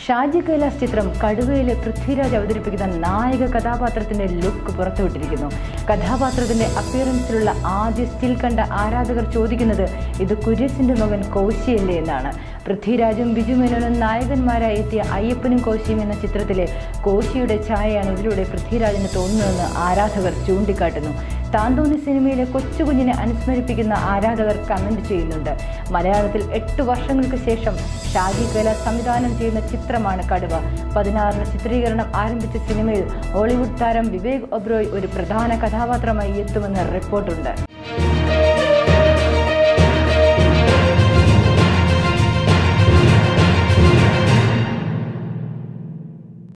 ഷാജി കൈലാസ് ചിത്രം കടുവയിലെ പൃഥ്വിരാജ് അവതരിപ്പിക്കുന്ന നായക കഥാപാത്രത്തിന്റെ ലുക്ക് പുറത്തുവിട്ടിരിക്കുന്നു കഥാപാത്രത്തിന്റെ അപ്പിയറൻസിലുള്ള ആദ്യ സ്റ്റിൽ കണ്ട ആരാധകർ ചോദിക്കുന്നത് ഇത് കുര്യസിന്റെ മകൻ കോശിയല്ലേ എന്നാണ് പൃഥ്വിരാജും ബിജു മേനോനും നായകന്മാരായി എത്തിയ അയ്യപ്പനും കോശിയും എന്ന ചിത്രത്തിലെ കോശിയുടെ ഛായയാണ് ഇതിലൂടെ പൃഥ്വിരാജിന് തോന്നുന്നതെന്ന് ആരാധകർ ചൂണ്ടിക്കാട്ടുന്നു താന്തോന്നി സിനിമയിലെ കൊച്ചുകുഞ്ഞിനെ അനുസ്മരിപ്പിക്കുന്ന ആരാധകർ കമന്റ് ചെയ്യുന്നുണ്ട് മലയാളത്തിൽ എട്ട് വർഷങ്ങൾക്ക് ശേഷം ഷാജി കൈലാസ് സംവിധാനം ചെയ്യുന്ന ചിത്രമാണ് കടുവ പതിനാറിന് ചിത്രീകരണം ആരംഭിച്ച സിനിമയിൽ ഹോളിവുഡ് താരം വിവേക് ഒബ്രോയ് ഒരു പ്രധാന കഥാപാത്രമായി എത്തുമെന്ന് റിപ്പോർട്ടുണ്ട്